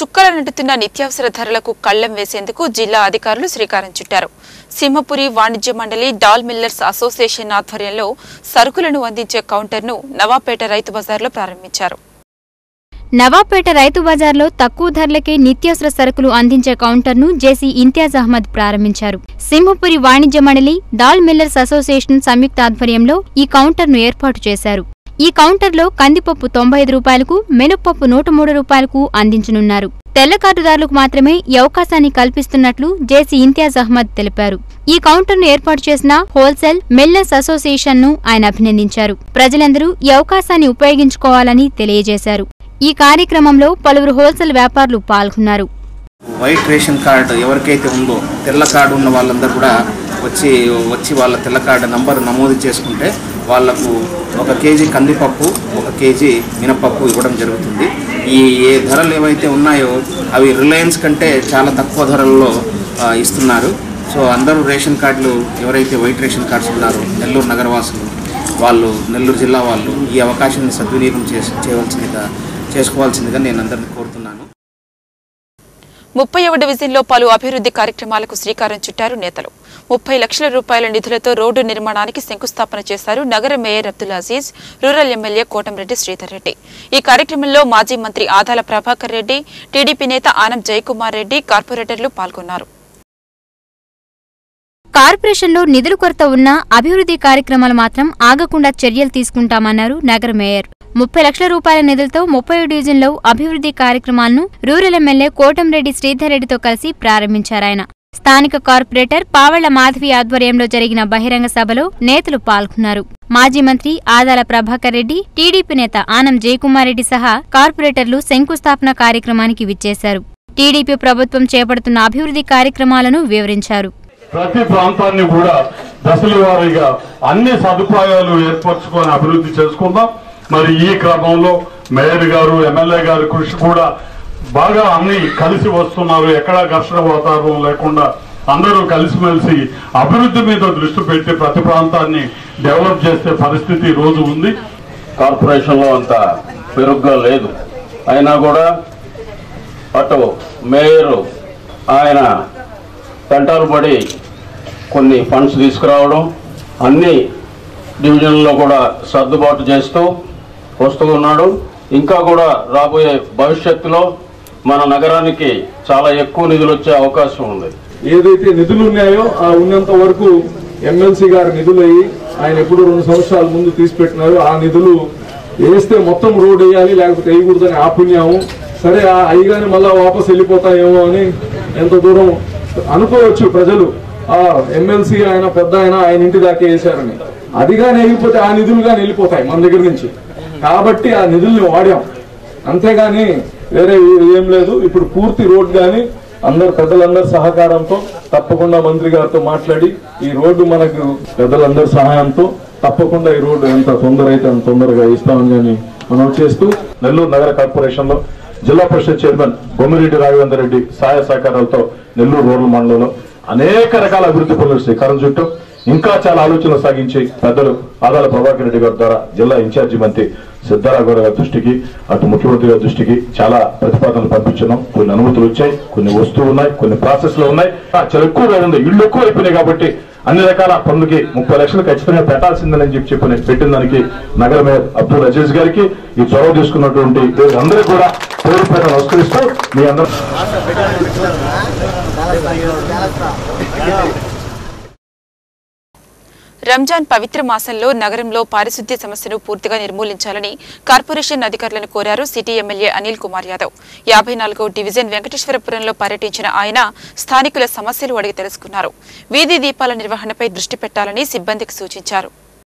చుక్కలనంటుతున్న నిత్యావసర ధరలకు కళ్లెం వేసేందుకు జిల్లా అధికారులు శ్రీకారం చుట్టారు సింహపురి వాణిజ్య మండలి డాల్ మిల్లర్స్ అసోసియేషన్ ఆధ్వర్యంలో సరుకులను అందించే కౌంటర్ను నవాపేట రైతు బజార్లో ప్రారంభించారు నవాపేట రైతు బజార్లో తక్కువ ధరలకే నిత్యావసర సరుకులు అందించే కౌంటర్ను జేసీ ఇంతియాజ్ అహ్మద్ ప్రారంభించారు సింహపురి వాణిజ్య మండలి దాల్ మిల్లర్స్ అసోసియేషన్ సంయుక్త ఆధ్వర్యంలో ఈ కౌంటర్ను ఏర్పాటు చేశారు ఈ కౌంటర్లో కందిపప్పు తొంభై ఐదు రూపాయలకు మినప్పప్పు నూట మూడు రూపాయలకు అందించనున్నారు తెల్ల కార్డుదారులకు మాత్రమే ఈ అవకాశాన్ని కల్పిస్తున్నట్లు జేసీ ఇంతియాజ్ అహ్మద్ తెలిపారు ఈ కౌంటర్ను ఏర్పాటు చేసిన హోల్సేల్ మిల్లర్స్ అసోసియేషన్ ను ఆయన అభినందించారు ప్రజలందరూ ఈ అవకాశాన్ని ఉపయోగించుకోవాలని తెలియజేశారు ఈ కార్యక్రమంలో పలువురు హోల్సేల్ వ్యాపారులు పాల్గొన్నారు వైట్ రేషన్ కార్డు ఎవరికైతే ఉందో తెల్ల కార్డు ఉన్న వాళ్ళందరూ కూడా వచ్చి వచ్చి వాళ్ళ తెల్ల కార్డు నంబర్ నమోదు చేసుకుంటే వాళ్లకు ఒక కేజీ కందిపప్పు ఒక కేజీ మినపప్పు ఇవ్వడం జరుగుతుంది ఈ ఏ ధరలు ఏవైతే ఉన్నాయో అవి రిలయన్స్ కంటే చాలా తక్కువ ధరల్లో ఆ, ఇస్తున్నారు సో అందరూ రేషన్ కార్డులు ఎవరైతే వైట్ రేషన్ కార్డ్స్ ఉన్నారో నెల్లూరు నగరవాసులు వాళ్ళు నెల్లూరు జిల్లా వాళ్ళు ఈ అవకాశాన్ని సద్వినియోగం చేసి చేయవలసిందిగా చేసుకోవాల్సిందిగా నేను అందరిని కోరుతున్నాను ముప్పై డివిజన్లో పలు అభివృద్ధి కార్యక్రమాలకు శ్రీకారం చుట్టారు నేతలు ముప్పై లక్షల రూపాయల నిధులతో రోడ్డు నిర్మాణానికి శంకుస్థాపన చేశారు నగర mayor Abdul Aziz rural MLA Kotamreddy Sridhar Reddy ఈ కార్యక్రమంలో మాజీ మంత్రి ఆదాల ప్రభాకర్ రెడ్డి టీడీపీ నేత ఆనం జయకుమార్ రెడ్డి కార్పొరేటర్లు పాల్గొన్నారు కార్పొరేషన్లో నిధుల కొరత ఉన్న అభివృద్ధి కార్యక్రమాలు మాత్రం ఆగకుండా చర్యలు తీసుకుంటామన్నారు నగర మేయర్ ముప్పై లక్షల రూపాయల నిధులతో ముప్పై డివిజన్లో అభివృద్ధి కార్యక్రమాలను రూరల్ ఎమ్మెల్యే కోటంరెడ్డి శ్రీధర్ రెడ్డితో కలిసి ప్రారంభించారాయన స్థానిక కార్పొరేటర్ పావళ్ల మాధవి ఆధ్వర్యంలో జరిగిన బహిరంగ సభలో నేతలు పాల్గొన్నారు మాజీ మంత్రి ఆదాల ప్రభాకర్ రెడ్డి టీడీపీ నేత ఆనం జయకుమార్ రెడ్డి సహా కార్పొరేటర్లు శంకుస్థాపన కార్యక్రమానికి విచ్చేశారు టీడీపీ ప్రభుత్వం చేపడుతున్న అభివృద్ధి కార్యక్రమాలను వివరించారు ప్రతి ప్రాంతాన్ని కూడా దశల వారీగా అన్ని సదుపాయాలు ఏర్పరచుకొని అభివృద్ధి చేసుకుందాం మరి ఈ క్రమంలో మేయర్ గారు ఎమ్మెల్యే గారి కృషి కూడా బాగా అన్ని కలిసి వస్తున్నారు ఎక్కడా ఘర్షణ వాతావరణం లేకుండా అందరూ కలిసిమెలిసి అభివృద్ధి మీద దృష్టి పెట్టి ప్రతి ప్రాంతాన్ని డెవలప్ చేసే పరిస్థితి ఈ రోజు ఉంది కార్పొరేషన్లో అంత మెరుగ్గా లేదు అయినా కూడా అటు మేయర్ ఆయన తంటాలు పడి కొన్ని ఫండ్స్ తీసుకురావడం అన్ని డివిజన్లలో కూడా సర్దుబాటు చేస్తూ వస్తూ ఉన్నాడు ఇంకా కూడా రాబోయే భవిష్యత్తులో మన నగరానికి చాలా ఎక్కువ నిధులు వచ్చే అవకాశం ఉంది ఏదైతే నిధులు ఉన్నాయో ఆ ఉన్నంత వరకు ఎమ్మెల్సీ గారి నిధులు అయ్యి ఆయన ఎప్పుడు రెండు సంవత్సరాల ముందు తీసిపెట్టినారు ఆ నిధులు వేస్తే మొత్తం రోడ్ వేయాలి లేకపోతే వేయకూడదని ఆపుణ్యాము సరే ఆ అయ్యగాని మళ్ళా వాపస్ వెళ్ళిపోతాయేమో అని ఎంత దూరం అనుకోవచ్చు ప్రజలు ఆ ఎమ్మెల్సీ ఆయన పెద్ద ఆయన ఆయన ఇంటి దాకా వేశారని అది కానీ వెళ్ళిపోతే ఆ నిధులు కానీ వెళ్ళిపోతాయి మన దగ్గర నుంచి కాబట్టి ఆ నిధుల్ని వాడాం అంతేగాని వేరే ఏం లేదు ఇప్పుడు పూర్తి రోడ్ కానీ అందరు పెద్దలందరి సహకారంతో తప్పకుండా మంత్రి గారితో మాట్లాడి ఈ రోడ్డు మనకు పెద్దలందరి సహాయంతో తప్పకుండా ఈ రోడ్డు ఎంత తొందర అయితే అంత తొందరగా ఇస్తామని మనం చేస్తూ నెల్లూరు నగర కార్పొరేషన్ లో జిల్లా పరిషత్ చైర్మన్ బొమ్మిరెడ్డి రాఘవేందర్ రెడ్డి సహాయ సహకారాలతో నెల్లూరు రూరల్ మండలంలో అనేక రకాల అభివృద్ధి పనులు శ్రీకారం చుట్టూ ఇంకా చాలా ఆలోచనలు సాగించి పెద్దలు ఆదాల ప్రభాకర్ రెడ్డి గారి ద్వారా జిల్లా ఇన్ఛార్జి మంత్రి సిద్ధారాఘవ గారి దృష్టికి అటు ముఖ్యమంత్రి గారి దృష్టికి చాలా ప్రతిపాదనలు పంపించున్నాం కొన్ని అనుమతులు వచ్చాయి కొన్ని వస్తువులు ఉన్నాయి కొన్ని ప్రాసెస్ లో ఉన్నాయి ఆ, చాలా ఎక్కువగా ఉంది ఇళ్ళు ఎక్కువ అయిపోయినాయి కాబట్టి అన్ని రకాల పనులకి ముప్పై లక్షలు ఖచ్చితంగా పెట్టాల్సిందని చెప్పి చెప్పి నేను పెట్టిన దానికి నగర మేయర్ అబ్దుల్ అజీజ్ గారికి ఈ చొరవ తీసుకున్నటువంటి అందరూ కూడా పేరు పేరు నమస్కరిస్తూ మీ అందరూ రంజాన్ పవిత్ర మాసంలో నగరంలో పారిశుద్ధ్య సమస్యను పూర్తిగా నిర్మూలించాలని కార్పొరేషన్ అధికారులను కోరారు సిటీ ఎమ్మెల్యే అనిల్ కుమార్ యాదవ్ యాభై నాలుగో డివిజన్ వెంకటేశ్వరపురంలో పర్యటించిన ఆయన స్థానికుల సమస్యలు అడిగి తెలుసుకున్నారు వీధి దీపాల నిర్వహణపై దృష్టి పెట్టాలని సిబ్బందికి సూచించారు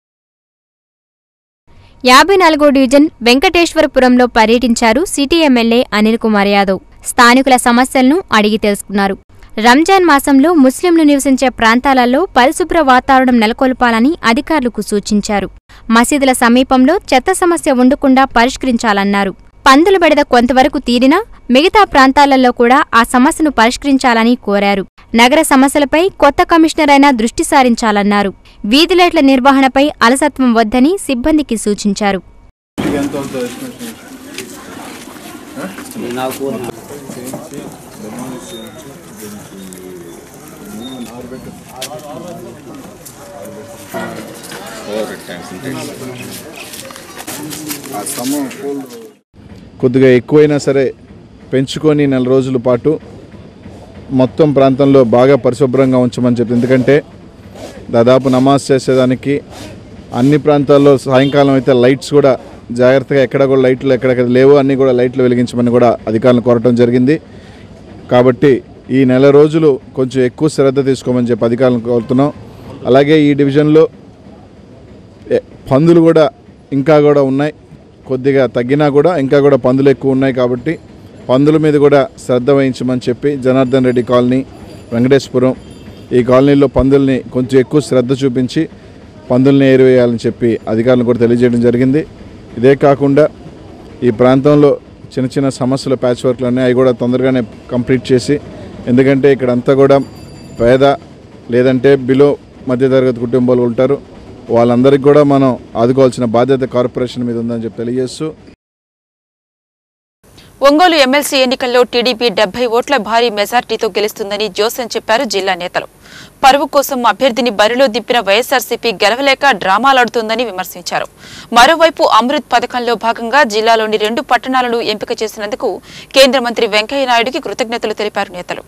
యాభై నాలుగో డివిజన్ వెంకటేశ్వరపురంలో పర్యటించారు సిటీ ఎమ్మెల్యే అనిల్ కుమార్ యాదవ్ స్థానికుల సమస్యలను అడిగి తెలుసుకున్నారు రంజాన్ మాసంలో ముస్లింలు నివసించే ప్రాంతాలలో పరిశుభ్ర వాతావరణం నెలకొల్పాలని అధికారులకు సూచించారు మసీదుల సమీపంలో చెత్త సమస్య ఉండకుండా పరిష్కరించాలన్నారు పందుల బెడద కొంతవరకు తీరినా మిగతా ప్రాంతాలలో కూడా ఆ సమస్యను పరిష్కరించాలని కోరారు నగర సమస్యలపై కొత్త కమిషనర్ అయినా దృష్టి సారించాలన్నారు వీధి లైట్ల నిర్వహణపై అలసత్వం వద్దని సిబ్బందికి సూచించారు కొద్దిగా ఎక్కువైనా సరే పెంచుకొని నెల రోజుల పాటు మొత్తం ప్రాంతంలో బాగా పరిశుభ్రంగా ఉంచమని చెప్పి ఎందుకంటే దాదాపు నమాజ్ చేసేదానికి అన్ని ప్రాంతాల్లో సాయంకాలం అయితే లైట్స్ కూడా జాగ్రత్తగా ఎక్కడ కూడా లైట్లు ఎక్కడెక్కడ లేవో అన్నీ కూడా లైట్లు వెలిగించమని కూడా అధికారులను కోరటం జరిగింది కాబట్టి ఈ నెల రోజులు కొంచెం ఎక్కువ శ్రద్ధ తీసుకోమని చెప్పి అధికారులను కోరుతున్నాం అలాగే ఈ డివిజన్లో ఎ- పందులు కూడా ఇంకా కూడా ఉన్నాయి కొద్దిగా తగ్గినా కూడా ఇంకా కూడా పందులు ఎక్కువ ఉన్నాయి కాబట్టి పందుల మీద కూడా శ్రద్ధ వహించమని చెప్పి జనార్దన్ రెడ్డి కాలనీ వెంకటేశ్వరం ఈ కాలనీలో పందుల్ని కొంచెం ఎక్కువ శ్రద్ధ చూపించి పందుల్ని ఏరివేయాలని చెప్పి అధికారులను కూడా తెలియజేయడం జరిగింది ఇదే కాకుండా ఈ ప్రాంతంలో చిన్న చిన్న సమస్యలు ప్యాచ్ వర్క్లు ఉన్నాయి అవి కూడా తొందరగానే కంప్లీట్ చేసి ఎందుకంటే ఇక్కడంతా కూడా పేద లేదంటే బిలో మధ్యతరగతి కుటుంబాలు ఉంటారు వాళ్ళందరికీ కూడా మనం ఆదుకోవాల్సిన బాధ్యత కార్పొరేషన్ మీద ఉందని చెప్పి తెలియజేస్తూ ఒంగోలు ఎమ్మెల్సీ ఎన్నికల్లో టీడీపీ డెబ్బై ఓట్ల భారీ మెజార్టీతో గెలుస్తుందని జోసెన్ చెప్పారు జిల్లా నేతలు పరువు కోసం అభ్యర్థిని బరిలో దింపిన వైఎస్ఆర్సీపీ గెలవలేక డ్రామాలాడుతోందని విమర్శించారు మరోవైపు అమృత్ పథకంలో భాగంగా జిల్లాలోని రెండు పట్టణాలను ఎంపిక చేసినందుకు కేంద్ర మంత్రి వెంకయ్యనాయుడికి కృతజ్ఞతలు తెలిపారు నేతలు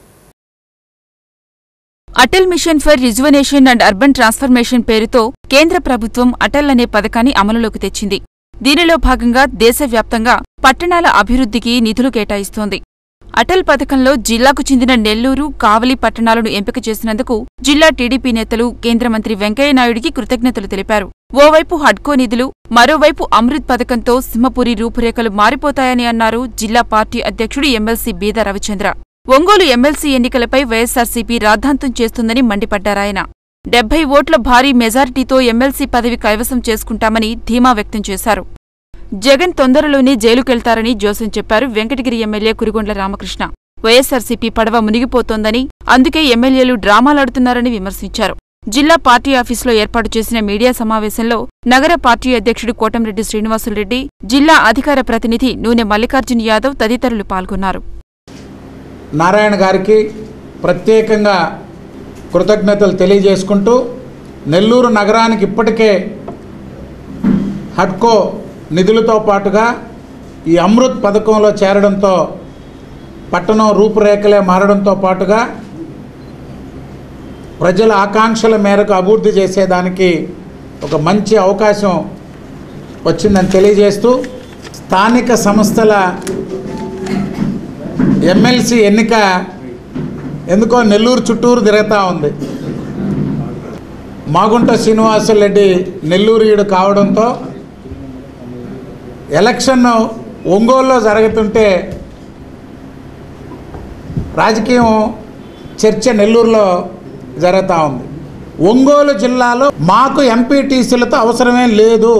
Atal mission for rejuvenation and urban transformation పేరుతో కేంద్ర ప్రభుత్వం అటల్ అనే పథకాన్ని అమలులోకి తెచ్చింది దీనిలో భాగంగా దేశవ్యాప్తంగా పట్టణాల అభివృద్ధికి నిధులు కేటాయిస్తోంది అటల్ పథకంలో జిల్లాకు చెందిన నెల్లూరు కావలి పట్టణాలను ఎంపిక చేసినందుకు జిల్లా టీడీపీ నేతలు కేంద్ర మంత్రి వెంకయ్యనాయుడికి కృతజ్ఞతలు తెలిపారు ఓవైపు హడ్కో నిధులు మరోవైపు అమృత్ పథకంతో సింహపురి రూపురేఖలు మారిపోతాయని అన్నారు జిల్లా పార్టీ అధ్యక్షుడు ఎమ్మెల్సీ బీద రవిచంద్ర ఒంగోలు ఎమ్మెల్సీ ఎన్నికలపై వైఎస్సార్సీపీ రాద్ధాంతం చేస్తుందని మండిపడ్డారాయన డెబ్బై ఓట్ల భారీ మెజారిటీతో ఎమ్మెల్సీ పదవి కైవసం చేసుకుంటామని ధీమా వ్యక్తం చేశారు జగన్ తొందరలోనే జైలుకెళ్తారని జోసెన్ చెప్పారు వెంకటగిరి ఎమ్మెల్యే కురిగొండ్ల రామకృష్ణ వైఎస్సార్సీపీ పడవ మునిగిపోతోందని అందుకే ఎమ్మెల్యేలు డ్రామాలాడుతున్నారని విమర్శించారు జిల్లా పార్టీ ఆఫీసులో ఏర్పాటు చేసిన మీడియా సమావేశంలో నగర పార్టీ అధ్యక్షుడు కోటంరెడ్డి శ్రీనివాసులరెడ్డి జిల్లా అధికార ప్రతినిధి నూనె మల్లికార్జున్ యాదవ్ తదితరులు పాల్గొన్నారు నారాయణ గారికి ప్రత్యేకంగా కృతజ్ఞతలు తెలియజేసుకుంటూ నెల్లూరు నగరానికి ఇప్పటికే హడ్కో నిధులతో పాటుగా ఈ అమృత్ పథకంలో చేరడంతో పట్టణం రూపురేఖలే మారడంతో పాటుగా ప్రజల ఆకాంక్షల మేరకు అభివృద్ధి చేసేదానికి ఒక మంచి అవకాశం వచ్చిందని తెలియజేస్తూ స్థానిక సంస్థల ఎమ్మెల్సీ ఎన్నిక ఎందుకో నెల్లూరు చుట్టూరు తిరుగుతూ ఉంది మాగుంట శ్రీనివాసులరెడ్డి నెల్లూరుయుడు కావడంతో ఎలక్షన్ ఒంగోలులో జరుగుతుంటే రాజకీయం చర్చ నెల్లూరులో జరుగుతూ ఉంది ఒంగోలు జిల్లాలో మాకు ఎంపీటీసీలతో అవసరమే లేదు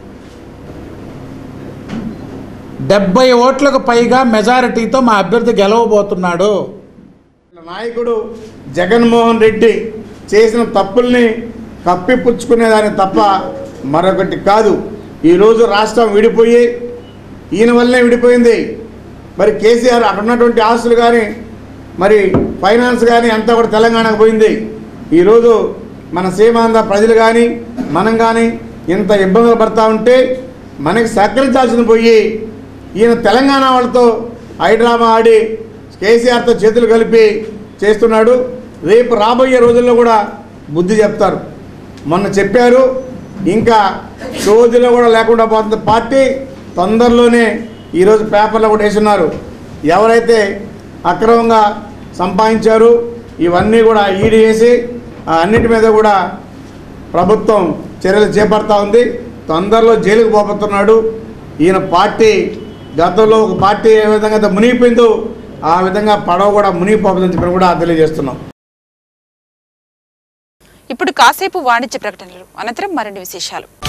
డెబ్బై ఓట్లకు పైగా మెజారిటీతో మా అభ్యర్థి గెలవబోతున్నాడు నాయకుడు జగన్మోహన్ రెడ్డి చేసిన తప్పుల్ని కప్పిపుచ్చుకునేదాన్ని తప్ప మరొకటి కాదు ఈరోజు రాష్ట్రం విడిపోయి ఈయన వల్లనే విడిపోయింది మరి కేసీఆర్ అక్కడ ఉన్నటువంటి ఆస్తులు కానీ మరి ఫైనాన్స్ కానీ అంతా కూడా తెలంగాణకు పోయింది ఈరోజు మన సీమాంధ్ర ప్రజలు కానీ మనం కానీ ఇంత ఇబ్బందులు పడతా ఉంటే మనకి సహకరించాల్సింది పోయి ఈయన తెలంగాణ వాళ్ళతో హైడ్రామా ఆడి కేసీఆర్తో చేతులు కలిపి చేస్తున్నాడు రేపు రాబోయే రోజుల్లో కూడా బుద్ధి చెప్తారు మొన్న చెప్పారు ఇంకా రోజులో కూడా లేకుండా పోతుంది పార్టీ తొందరలోనే ఈరోజు పేపర్లో కూడా వేసున్నారు ఎవరైతే అక్రమంగా సంపాదించారు ఇవన్నీ కూడా ఈడీ వేసి ఆ అన్నిటి మీద కూడా ప్రభుత్వం చర్యలు చేపడతా ఉంది తొందరలో జైలుకు పోబోతున్నాడు ఈయన పార్టీ గతంలో ఒక పార్టీ ఏ విధంగా అయితే మునిగిపోయిందో ఆ విధంగా పడవ కూడా మునిగిపోతుందని చెప్పి కూడా తెలియజేస్తున్నాం ఇప్పుడు కాసేపు వాణిజ్య ప్రకటనలు అనంతరం మరిన్ని విశేషాలు